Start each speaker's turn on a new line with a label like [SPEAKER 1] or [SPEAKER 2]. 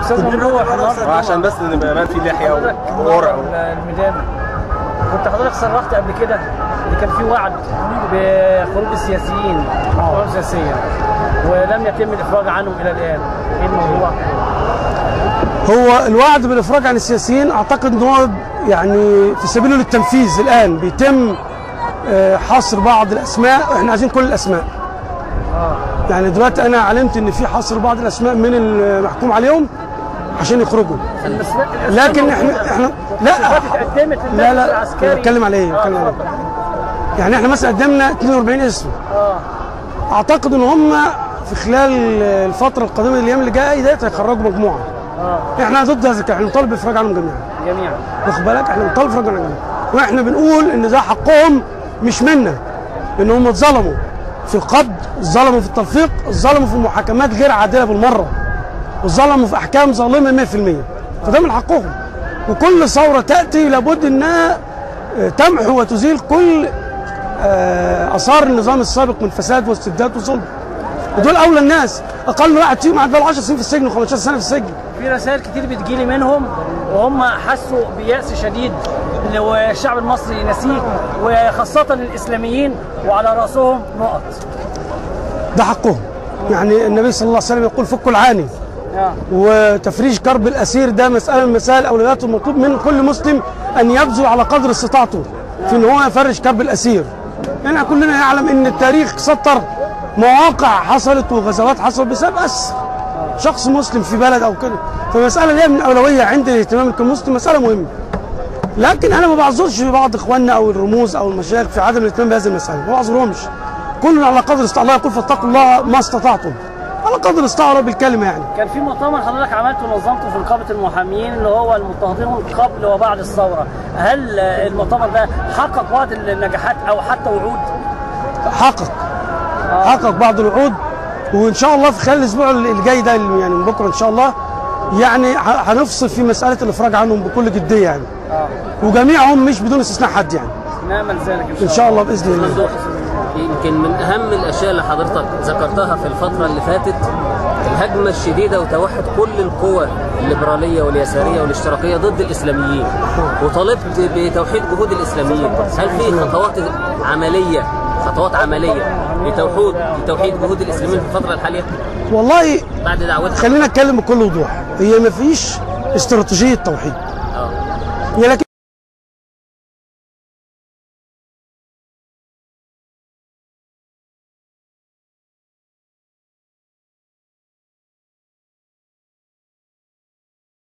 [SPEAKER 1] استاذ ممدوح النهارده
[SPEAKER 2] عشان بس نبقى بان في لحيه
[SPEAKER 1] حضرتك
[SPEAKER 2] وورع
[SPEAKER 1] الميدان كنت حضرتك صرحت قبل كده ان كان في وعد بخروج السياسيين القوى السياسيه ولم يتم الافراج عنهم الى الان ايه الموضوع؟
[SPEAKER 3] هو الوعد بالافراج عن السياسيين اعتقد ان هو يعني في سبيله للتنفيذ الان بيتم آه، حصر بعض الاسماء احنا عايزين كل الاسماء يعني دلوقتي انا علمت ان في حصر بعض الاسماء من المحكوم عليهم عشان يخرجوا
[SPEAKER 1] الأسماء
[SPEAKER 3] لكن احنا احنا لا
[SPEAKER 1] اتقدمت
[SPEAKER 3] لا
[SPEAKER 1] للمجلس
[SPEAKER 3] لا
[SPEAKER 1] العسكري
[SPEAKER 3] بتكلم على ايه
[SPEAKER 1] آه،
[SPEAKER 3] بتكلم على
[SPEAKER 1] اتفضل.
[SPEAKER 3] ايه يعني احنا مثلا قدمنا 42 اسم
[SPEAKER 1] اه
[SPEAKER 3] اعتقد ان هم في خلال الفتره القادمه الايام اللي جايه ديت هيخرجوا مجموعه
[SPEAKER 1] اه
[SPEAKER 3] احنا ضد هذا الكلام احنا بنطالب بالافراج عنهم جميعا
[SPEAKER 1] جميعا
[SPEAKER 3] واخد بالك احنا بنطالب بالافراج عنهم جميعا واحنا بنقول ان ده حقهم مش منا ان هم اتظلموا في القبض اتظلموا في التلفيق اتظلموا في محاكمات غير عادله بالمره اتظلموا في احكام ظالمه 100% فده من حقهم وكل ثوره تاتي لابد انها اه، تمحو وتزيل كل اه، اثار النظام السابق من فساد واستبداد وظلم ودول اولى الناس اقل واحد فيهم قعد بقى 10 سنين في السجن و15 سنه في السجن
[SPEAKER 1] في رسائل كتير بتجيلي منهم وهم حسوا بيأس شديد والشعب المصري نسيه وخاصة الإسلاميين وعلى رأسهم نقط
[SPEAKER 3] ده حقهم يعني النبي صلى الله عليه وسلم يقول فكوا العاني
[SPEAKER 1] آه.
[SPEAKER 3] وتفريج كرب الاسير ده مساله من مسائل اولويات المطلوب من كل مسلم ان يبذل على قدر استطاعته في ان هو يفرج كرب الاسير يعني كلنا يعلم ان التاريخ سطر مواقع حصلت وغزوات حصلت بسبب اسر شخص مسلم في بلد او كده فمساله ليها من اولويه عند الاهتمام كمسلم مساله مهمه لكن انا ما بعذرش في بعض اخواننا او الرموز او المشايخ في عدم الاهتمام بهذه المساله ما بعذرهمش كل على قدر استطاعته الله يقول فاتقوا الله ما استطعتم على قدر الاستطاعه بالكلمه يعني
[SPEAKER 1] كان في مؤتمر حضرتك عملته ونظمته في نقابة المحامين اللي هو المضطهدين قبل وبعد الثورة هل المؤتمر ده حقق بعض النجاحات أو حتى وعود؟
[SPEAKER 3] حقق حقق بعض الوعود وان شاء الله في خلال الاسبوع اللي جاي ده اللي يعني من بكره ان شاء الله يعني ه- هنفصل في مساله الافراج عنهم بكل جديه يعني
[SPEAKER 1] اه
[SPEAKER 3] وجميعهم مش بدون استثناء حد يعني
[SPEAKER 1] نامل ذلك إن شاء,
[SPEAKER 3] ان شاء الله باذن الله
[SPEAKER 4] ممدوح يمكن من اهم الاشياء اللي حضرتك ذكرتها في الفتره اللي فاتت الهجمه الشديده وتوحد كل القوى الليبراليه واليساريه والاشتراكيه ضد الاسلاميين وطالبت بتوحيد جهود الاسلاميين هل في خطوات عمليه خطوات عمليه لتوحيد لتوحيد جهود الاسلاميين في الفتره الحاليه
[SPEAKER 3] والله
[SPEAKER 4] بعد دعوتك
[SPEAKER 3] خلينا نتكلم بكل وضوح هي ما فيش استراتيجيه توحيد
[SPEAKER 4] اه
[SPEAKER 3] هي لكن